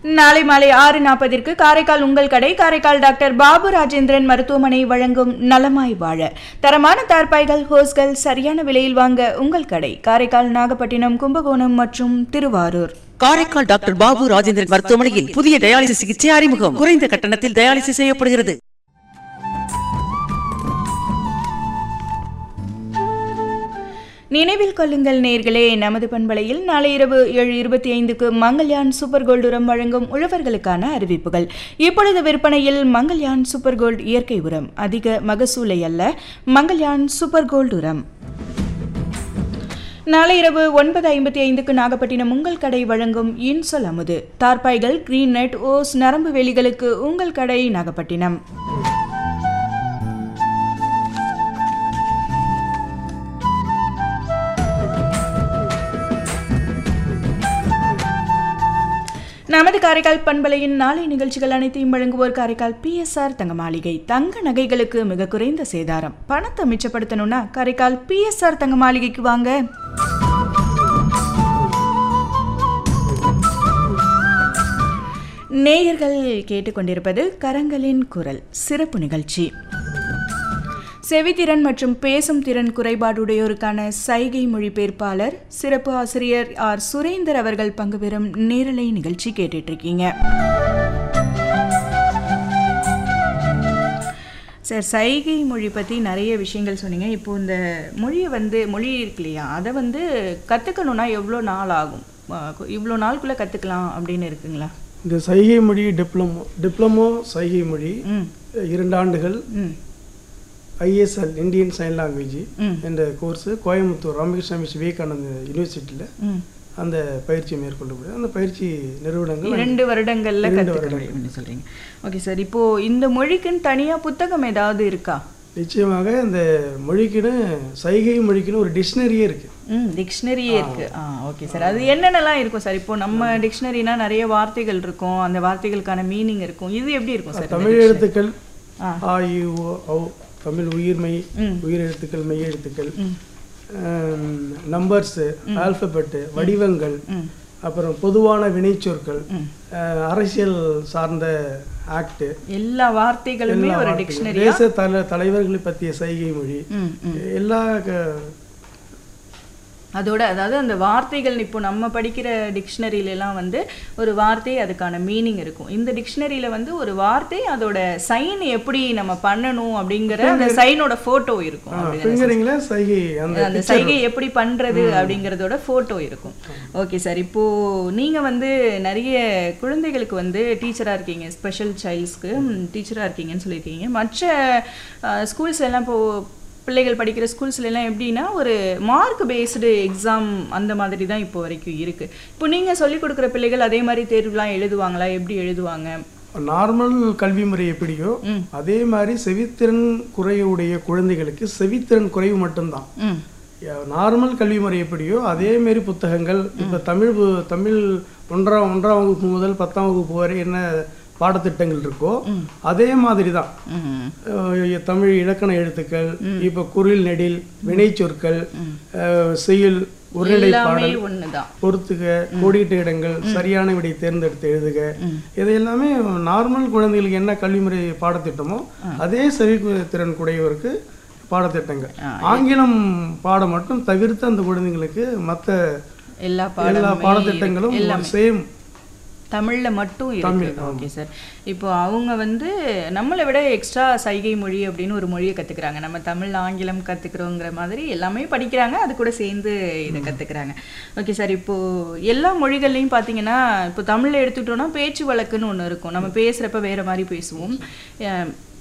நாளை மாலை ஆறு நாற்பதிற்கு காரைக்கால் உங்கள் கடை காரைக்கால் டாக்டர் பாபு ராஜேந்திரன் மருத்துவமனை வழங்கும் நலமாய் வாழ தரமான தார்பாய்கள் ஹோஸ்கள் சரியான விலையில் வாங்க உங்கள் கடை காரைக்கால் நாகப்பட்டினம் கும்பகோணம் மற்றும் திருவாரூர் காரைக்கால் டாக்டர் பாபு ராஜேந்திரன் மருத்துவமனையில் புதிய டயாலிசிஸ் சிகிச்சை அறிமுகம் குறைந்த கட்டணத்தில் டயாலிசிஸ் செய்யப்படுகிறது நினைவில் கொள்ளுங்கள் நேர்களே நமது பண்பலையில் நாளை இரவு ஏழு இருபத்தி ஐந்துக்கு மங்கள்யான் சூப்பர் கோல்டு உரம் வழங்கும் உழவர்களுக்கான அறிவிப்புகள் இப்பொழுது விற்பனையில் மங்கள்யான் சூப்பர் கோல்டு இயற்கை உரம் அதிக மகசூலை அல்ல மங்கள்யான் சூப்பர் கோல்டு உரம் நாளை இரவு ஒன்பது ஐம்பத்தி ஐந்துக்கு நாகப்பட்டினம் உங்கள் கடை வழங்கும் இன்சொல் அமுது தார்பாய்கள் கிரீன் நெட் ஓஸ் நரம்பு வேலிகளுக்கு உங்கள் கடை நாகப்பட்டினம் நமது காரைக்கால் பண்பலையின் நாளை நிகழ்ச்சிகள் அனைத்தையும் வழங்குவோர் காரைக்கால் பிஎஸ்ஆர் தங்க மாளிகை தங்க நகைகளுக்கு மிக குறைந்த சேதாரம் பணத்தை மிச்சப்படுத்தணும்னா காரைக்கால் பிஎஸ்ஆர் தங்க மாளிகைக்கு வாங்க நேயர்கள் கேட்டுக்கொண்டிருப்பது கரங்களின் குரல் சிறப்பு நிகழ்ச்சி செவித்திறன் மற்றும் பேசும் திறன் குறைபாடுடையோருக்கான சைகை மொழிபெயர்ப்பாளர் சிறப்பு ஆசிரியர் ஆர் சுரேந்தர் அவர்கள் பங்கு பெறும் நேரலை நிகழ்ச்சி கேட்டுட்டு இருக்கீங்க சார் சைகை மொழி பற்றி நிறைய விஷயங்கள் சொன்னீங்க இப்போ இந்த மொழியை வந்து மொழி இருக்கு இல்லையா அதை வந்து கற்றுக்கணுன்னா எவ்வளோ நாள் ஆகும் இவ்வளோ நாளுக்குள்ளே கற்றுக்கலாம் அப்படின்னு இருக்குங்களா இந்த சைகை மொழி டிப்ளமோ டிப்ளமோ சைகை மொழி ம் இரண்டு ஆண்டுகள் ம் ஐஎஸ்எல் இந்தியன் சைன் லாங்குவேஜ் ம். என்ற கோர்ஸு கோயம்புத்தூர் ராமகிருஷ்ண மிஸ் விவேகானந்த யூனிவர்சிட்டியில் ம் அந்த பயிற்சி மேற்கொள்ளப்படுது அந்த பயிற்சி நிறுவனங்கள் இரண்டு வருடங்கள்ல இரண்டு கற்றுக்க முடியும்னு சொல்றீங்க ஓகே சார் இப்போ இந்த மொழிக்குன்னு தனியா புத்தகம் ஏதாவது இருக்கா நிச்சயமாக இந்த மொழிக்குன்னு சைகை மொழிக்குன்னு ஒரு டிக்ஷனரியே இருக்கு ம் டிக்ஷனரியே இருக்கு ஆ ஓகே சார் அது என்னென்னலாம் இருக்கும் சார் இப்போ நம்ம டிக்ஷனரினா நிறைய வார்த்தைகள் இருக்கும் அந்த வார்த்தைகளுக்கான மீனிங் இருக்கும் இது எப்படி இருக்கும் சார் தமிழ் எழுத்துக்கள் ஆ. ஆ இ ஓ ஔ தமிழ் உயிர்மை ம். உயிர் எழுத்துக்கள் மெய் எழுத்துக்கள் நம்பர்ஸு ஆல்பபெட்டு வடிவங்கள் ம் அப்புறம் பொதுவான வினைச்சொற்கள் அஹ், அரசியல் சார்ந்த ஆக்ட் எல்லா வார்த்தைகளுமே ஒரு டிக்ஷனரியா தேச தல தலைவர்களை பற்றிய சைகை மொழி ம் ம் எல்லா க- அதோட அதாவது அந்த வார்த்தைகள் இப்போ நம்ம படிக்கிற டிக்ஷனரியில எல்லாம் வந்து ஒரு வார்த்தை அதுக்கான மீனிங் இருக்கும் இந்த டிக்ஷனரியில வந்து ஒரு வார்த்தை அதோட சைன் எப்படி நம்ம பண்ணணும் அப்படிங்கிற அந்த சைனோட போட்டோ இருக்கும் அப்படிதானே sir? ஃபிங்கரிங்ல சைகை அந்த அந்த சைகை எப்படி பண்றது அப்படிங்கறதோட போட்டோ இருக்கும் ஓகே சார் இப்போ நீங்க வந்து நிறைய குழந்தைகளுக்கு வந்து டீச்சரா இருக்கீங்க ஸ்பெஷல் சைல்ட்ஸ்க்கு டீச்சரா இருக்கீங்கன்னு சொல்லியிருக்கீங்க மற்ற ஸ்கூல்ஸ் எல்லாம் இப்போ பிள்ளைகள் படிக்கிற ஸ்கூல்ஸ்ல எல்லாம் எப்படின்னா ஒரு மார்க் பேஸ்டு எக்ஸாம் அந்த மாதிரி தான் இப்போ வரைக்கும் இருக்கு இப்போ நீங்க சொல்லி கொடுக்குற பிள்ளைகள் அதே மாதிரி தேர்வுலாம் எழுதுவாங்களா எப்படி எழுதுவாங்க நார்மல் கல்வி முறை எப்படியோ ம். அதே மாதிரி செவித்திறன் குறைவுடைய குழந்தைகளுக்கு செவித்திறன் குறைவு மட்டும்தான் ம் நார்மல் கல்வி முறை எப்படியோ அதே மாரி புத்தகங்கள் இப்போ தமிழ் பு- தமிழ் ஒன்றாம் ஒன்றாம் வகுப்பு முதல் பத்தாம் வகுப்பு வரை என்ன பாடத்திட்டங்கள் இருக்கோ அதே மாதிரி தான் ம் அஹ் தமிழ் இலக்கண எழுத்துக்கள் இப்போ குரில் நெடில் வினைச்சொற்கள் அஹ் செய்யுள் உரைநடை எல்லாமே பாடல் ஒண்ணுதான் பொறுத்துக கோடிட்ட இடங்கள் சரியான விடை தேர்ந்தெடுத்து எழுதுக இது எல்லாமே நார்மல் குழந்தைகளுக்கு என்ன கல்விமுறை பாடத்திட்டமோ அதே செவி திறன் குடையவருக்கு பாடத்திட்டங்கள் ஆங்கிலம் பாடம் மட்டும் தவிர்த்து அந்த குழந்தைங்களுக்கு மற்ற எல்லா எல்லா பாடமுமே பாடத்திட்டங்களும் சேம் தமிழ்ல மட்டும் இருக்கு ஓகே சார் இப்போ அவங்க வந்து நம்மளை விட எக்ஸ்ட்ரா சைகை மொழி அப்படின்னு ஒரு மொழியை கத்துக்கிறாங்க நம்ம தமிழ் ஆங்கிலம் கத்துக்கிறோங்கிற மாதிரி எல்லாமே படிக்கிறாங்க அது கூட சேர்ந்து இதை கத்துக்கிறாங்க ஓகே சார் இப்போ எல்லா மொழிகள்லையும் பார்த்தீங்கன்னா இப்போ தமிழ்ல எடுத்துக்கிட்டோம்னா பேச்சு வழக்குன்னு ஒன்று இருக்கும் நம்ம பேசுறப்ப வேற மாதிரி பேசுவோம் அஹ்